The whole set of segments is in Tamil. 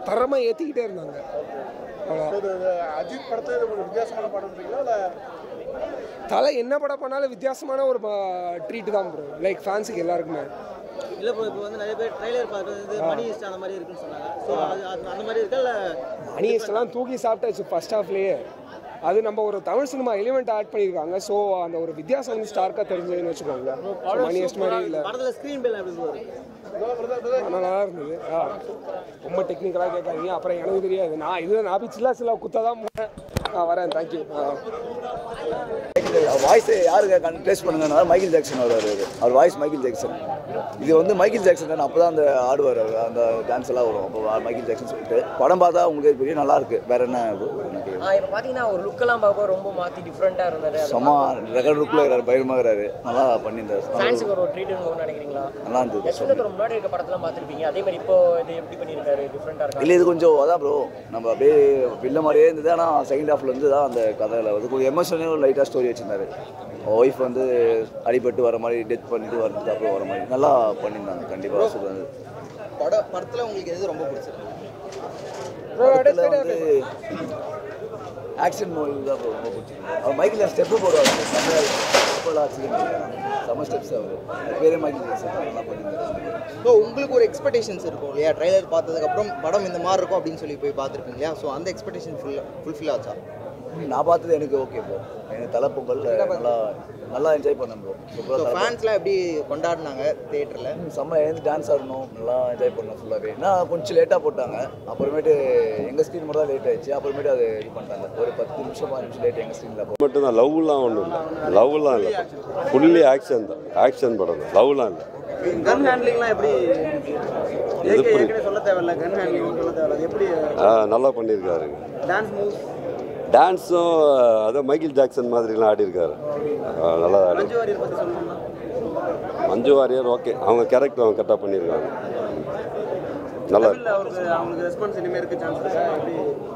தரமாக ஏற்றிக்கிட்டே இருந்தாங்க அவ்வளோ இது இது அஜித் படத்தை இது ஒரு வித்தியாசமான படம்ன்றீங்களா இல்லை தலை என்ன படம் பண்ணாலும் வித்தியாசமான ஒரு ட்ரீட் தான் ப்ரோ லைக் ஃபேன்ஸுக்கு எல்லாருக்குமே இல்லை ப்ரோ இப்போ வந்து நிறைய பேர் ட்ரைலர் பார்க்குறது மணி ஹிஸ்ட் அந்த மாதிரி இருக்குன்னு சொன்னாங்க ஸோ அது அது அந்த மாதிரி இருக்கா இல்லை அனியஸ்டெல்லாம் தூக்கி சாப்பிட்டாச்சு ஃபர்ஸ்ட் ஹாஃப்லேயே அது நம்ம ஒரு தமிழ் சினிமா எலிமெண்ட் ஆட் பண்ணியிருக்காங்க ஸோ அந்த ஒரு வித்தியாசம் வந்து ஸ்டார்க்காக தெரிஞ்சதுன்னு வச்சுக்கோங்களேன் மணியஸ்ட் மாதிரி இல்லை படத்தில் ஸ்க்ரீன் பேல எப்படி ப்ரோ இருக்கு நல்லா இருந்தது ஆ ரொம்ப டெக்னிக்கலாக கேட்காதீங்க அப்புறம் எனக்கு தெரியாது நான் இது நான் போய் சில்லா சில்லா குத்த தான் போனேன் நான் வரேன் தேங்க்யூ வாய்ஸ் யாருக்கு கண் ட்ரேஸ் பண்ணுங்கன்னா மைக்கேல் ஜாக்சன் வருவார் அவரு. அவர் வாய்ஸ் மைக்கேல் ஜாக்சன் இது வந்து மைக்கேல் ஜாக்சன் தான் அப்போ தான் அந்த ஆடுவார் அவர் அந்த டான்ஸ் எல்லாம் வரும் அப்போ மைக்கேல் ஜாக்சன் சொல்லிட்டு படம் பார்த்தா உங்களுக்கு புரியும் நல்லா இருக்கு வேற என்ன எனக்கு இப்போ பார்த்தீங்கன்னா ஒரு லுக்கெல்லாம் பார்க்க ரொம்ப மாற்றி டிஃப்ரெண்ட்டாக இருந்தாரு சும்மா ரெக்கார்ட் லுக்கில் இருக்கிறார் பயமாக இருக்கிறாரு நல்லா பண்ணியிருந்தார் ஃபேன்ஸுக்கு ஒரு ட்ரீட்னு நினைக்கிறீங்களா நல்லா இருந்தது யஷ்வந்தர் முன்னாடி இருக்க படத்தெல்லாம் பார்த்துருப்பீங்க அதே மாதிரி இப்போ இது எப்படி பண்ணியிருக்காரு டிஃப்ரெண்ட்டாக இருக்கா இல்லை இது கொஞ்சம் அதான் ப்ரோ நம்ம அப்படியே வில்ல மாதிரியே இருந்தது ஆனால் செகண்ட் ஹாஃப்ல இருந்து தான் அந்த கதையில் வந்து கொஞ்சம் எமோஷனே லைட்டாக ஸ்டோரி வச்சிருந்தாரு ஒய்ஃப் வந்து அடிபட்டு வர மாதிரி டெத் பண்ணிட்டு வரது அப்புறம் வர மாதிரி நல்லா பண்ணியிருந்தாங்க கண்டிப்பாக சூப்பர் படம் படத்தில் உங்களுக்கு எது ரொம்ப பிடிச்சிருக்கு படத்தில் வந்து ஆக்ஷன் மூவி தான் bro ரொம்ப பிடிச்சிருக்கு அவர் மைக்கில் ஸ்டெப்பு போடுவார் செம்ம ஆக்சிடென்ட் செம்ம ஸ்டெப்ஸ் அவர் அது பேரே மைக்கில் ஜாக்சன் நல்லா பண்ணியிருந்தாரு ஸோ உங்களுக்கு ஒரு எக்ஸ்பெக்டேஷன்ஸ் இருக்கும் இல்லையா ட்ரைலர் பார்த்ததுக்கப்புறம் படம் இந்த மாதிரி இருக்கும் அப்படின்னு சொல்லி போய் பார்த்துருப்பீங்க இல்லையா ஸோ அந்த எக்ஸ்பெக்டேஷன் ஃபுல் ஃபுல்ஃபில் ஆச்சா நான் பார்த்தது எனக்கு ஓகே ப்ரோ எனக்கு தலை பொங்கல் நல்லா நல்லா என்ஜாய் பண்ணேன் ப்ரோ ஸோ சூப்பராக ஃபேன்ஸ்லாம் எப்படி கொண்டாடினாங்க தேட்டரில் செம்ம எழுந்து டான்ஸ் ஆடணும் நல்லா என்ஜாய் பண்ணோம் ஃபுல்லாகவே நான் கொஞ்சம் லேட்டாக போட்டாங்க அப்புறமேட்டு எங்கள் ஸ்க்ரீன் மட்டும் தான் லேட் ஆயிடுச்சு அப்புறமேட்டு அது இது பண்ணிட்டாங்க ஒரு பத்து நிமிஷம் பாஞ்சு நிமிஷம் லேட் எங்கள் ஸ்க்ரீனில் மட்டும்தான் லவ்லாம் ஒன்றும் இல்லை லவ்லாம் இல்லை ஃபுல்லி ஆக்ஷன் தான் ஆக்ஷன் படம் தான் லவ்லாம் இல்லை கன் ஹேண்ட்லிங்லாம் எப்படி இது புரி- சொல்ல தேவையில்ல கன் ஹேண்ட்லிங் சொல்ல தேவையில்ல அது எப்படி ஆ, நல்லா பண்ணியிருக்காரு டான்ஸ் மூவ்ஸ் டான்ஸும் அதான் மைக்கேல் ஜாக்சன் மாதிரிலாம் ஆடியிருக்காரு ஆ, நல்லா ஆடி மஞ்சு வாரியர் பற்றி சொல்லணும்னா மஞ்சு வாரியர் ஓகே அவங்க கேரக்டர் அவங்க கரெக்டாக பண்ணியிருக்காங்க நல்லா இருக்கு. இல்ல அவருக்கு அவங்களுக்கு ரெஸ்பான்ஸ் இனிமேல் இருக்க சான்ஸ் இருக்கா எப்படி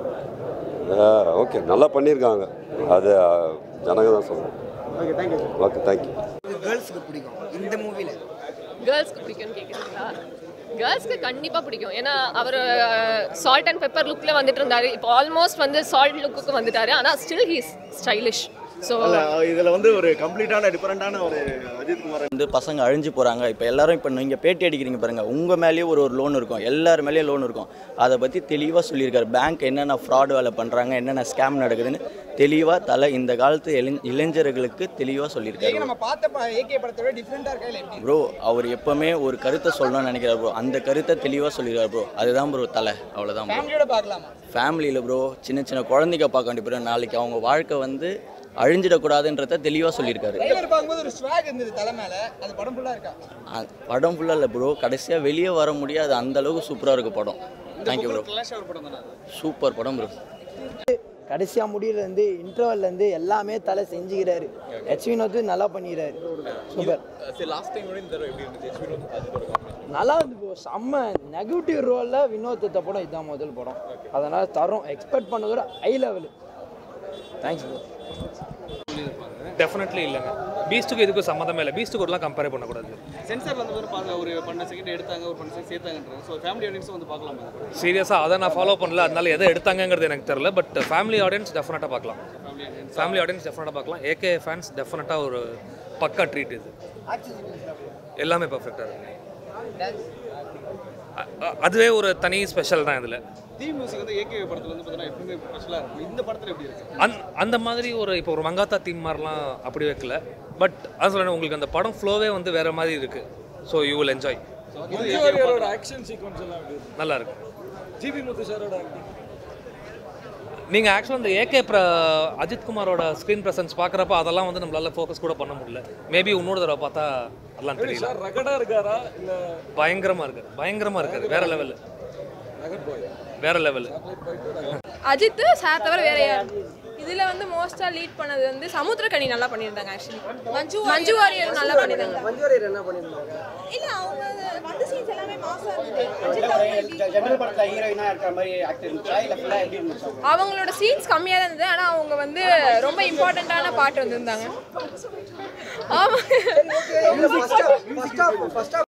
ஆ, ஓகே நல்லா பண்ணியிருக்காங்க அது ஆ, ஜனங்க தான் சொல்லணும் ஓகே தேங்க்யூ ஓகே தேங்க்யூ கேர்ள்ஸுக்கு பிடிக்கும் இந்த மூவியில் கேர்ள்ஸ்க்கு பிடிக்கும்னு கேட்குறீங்களா கேர்ள்ஸ்க்கு கண்டிப்பாக பிடிக்கும் ஏன்னா அவர் சால்ட் அண்ட் பெப்பர் லுக்கில் வந்துட்டு இருந்தாரு இப்போ ஆல்மோஸ்ட் வந்து சால்ட் லுக்குக்கு வந்துட்டாரு ஆனால் ஸ்டில் ஹீஸ் ஸ்டைலிஷ் ஸோ இதில் வந்து ஒரு கம்ப்ளீட்டான டிஃப்ரெண்டான ஒரு அஜித் குமார் வந்து பசங்க அழிஞ்சு போகிறாங்க இப்போ எல்லாரும் இப்போ நீங்கள் பேட்டி அடிக்கிறீங்க பாருங்கள் உங்கள் மேலேயும் ஒரு ஒரு லோன் இருக்கும் எல்லார் மேலேயும் லோன் இருக்கும் அதை பற்றி தெளிவாக சொல்லியிருக்காரு பேங்க் என்னென்ன ஃப்ராட் வேலை பண்ணுறாங்க என்னென்ன ஸ்கேம் நடக்குதுன்னு தெளிவாக தலை இந்த காலத்து இளை இளைஞர்களுக்கு தெளிவாக சொல்லியிருக்காரு நம்ம பார்த்த ஏகே படத்தை விட டிஃப்ரெண்டாக இருக்கா இல்லை எப்படி ப்ரோ அவர் எப்போவுமே ஒரு கருத்தை சொல்லணும்னு நினைக்கிறார் ப்ரோ அந்த கருத்தை தெளிவாக சொல்லியிருக்காரு ப்ரோ அதுதான் ப்ரோ தலை அவ்வளோதான் ப்ரோ ஃபேமிலியோட பார்க்கலாமா ஃபேமிலியில் ப்ரோ சின்ன சின்ன குழந்தைங்க பார்க்க வேண்டிய ப்ரோ நாளைக்கு அவங்க வாழ்க்கை வந்து அழிஞ்சிடக்கூடாதுன்றத தெளிவாக சொல்லியிருக்காரு ட்ரைலர் பார்க்கும்போது ஒரு ஸ்வாக் இருந்தது தலை மேலே அது படம் ஃபுல்லாக இருக்கா அ- படம் ஃபுல்லாக இல்லை ப்ரோ கடைசியாக வெளியே வர முடியாது அந்த அளவுக்கு சூப்பராக இருக்கு படம் தேங்க்யூ ப்ரோ சூப்பர் படம் ப்ரோ கடைசியாக முடியலேருந்து இன்டர்வல்லேருந்து எல்லாமே தலை செஞ்சுக்கிறாரு ஹெச் வினோத்து நல்லா பண்ணிக்கிறாரு சூப்பர் நல்லா இருந்து ப்ரோ செம்ம நெகட்டிவ் ரோலில் வினோத் எடுத்த படம் இதுதான் முதல் படம் அதனால் தரோம் எக்ஸ்பெக்ட் பண்ணதோட high level thanks bro definitely இல்லைங்க பீஸ்ட்டுக்கு இதுக்கு சம்மந்தமே இல்லை பீஸ்ட்டுக்கு ஒருலாம் கம்பேர் பண்ணக்கூடாது சென்சார் வந்து ஒரு பாருங்க ஒரு பன்னெண்டு செகண்ட் எடுத்தாங்க ஒரு பன்னெண்டு செகண்ட் சேர்த்தாங்கன்றாங்க ஸோ ஃபேமிலி ஆடியன்ஸும் வந்து பார்க்கலாம் சீரியஸாக அதை நான் ஃபாலோ பண்ணல அதனால எதை எடுத்தாங்கங்கிறது எனக்கு தெரியல பட் ஃபேமிலி ஆடியன்ஸ் டெஃபினட்டாக பார்க்கலாம் ஃபேமிலி ஆடியன்ஸ் டெஃபினட்டாக பார்க்கலாம் ஏகே ஃபேன்ஸ் டெஃபினட்டாக ஒரு பக்கா ட்ரீட் இது எல்லாமே பர்ஃபெக்டாக இருக்கு அ- அ- அதுவே ஒரு தனி ஸ்பெஷல் தான் இதில் தீம் மியூசிக் வந்து ஏகே படத்தில் வந்து பார்த்தீங்கன்னா எப்பவுமே ஸ்பெஷலாக இருக்கும் இந்த படத்தில் எப்படி இருக்கு அந் அந்த மாதிரி ஒரு இப்போ ஒரு மங்காத்தா தீம் மாதிரிலாம் அப்படி வைக்கல பட் அது சொல்கிறேன் உங்களுக்கு அந்த படம் ஃப்ளோவே வந்து வேறு மாதிரி இருக்குது so you will enjoy action sequence எல்லாம் எப்படி இருக்கு? நல்லா இருக்கு ஜிபி முத்து சாரோட ஆக்டிங் நீங்கள் ஆக்சுவலாக இந்த ஏகே ப்ர அஜித் குமாரோட ஸ்க்ரீன் ப்ரெசன்ஸ் பார்க்குறப்ப அதெல்லாம் வந்து நம்மளால ஃபோக்கஸ் கூட பண்ண முடியல மேபி இன்னொரு தடவை பார்த்தா அதெல்லாம் தெரியல சார் ரகடா இருக்காரா இல்ல பயங்கரமாக இருக்குது பயங்கரமாக இருக்குது வேற லெவலு ரகட் பாய் வேற லெவலு அஜித் சார் தவிர வேற யார் இதில் வந்து மோஸ்ட்டாக லீட் பண்ணது வந்து சமுத்திரக்கனி நல்லா பண்ணியிருந்தாங்க ஆக்சுவலி மஞ்சு மஞ்சு வாரியர் நல்லா பண்ணியிருந்தாங்க மஞ்சு வாரியர் என்ன பண்ணியிருந்தாங்க இல்லை அவங்க வந்து சீன்ஸ் எல்லாமே மாசாக இருந்தது ஜெனரல் படத்தில் ஹீரோயினாக இருக்கிற மாதிரி ஆக்டர் இருந்துச்சா இல்லை ஃபுல்லாக எப்படி இருந்துச்சு அவங்களோட சீன்ஸ் கம்மியாக தான் இருந்தது ஆனால் அவங்க வந்து ரொம்ப இம்பார்ட்டண்ட்டான பாட்டு வந்திருந்தாங்க ஆமாம் ஃபர்ஸ்ட் ஃபர்ஸ்ட் ஃபர்ஸ்ட்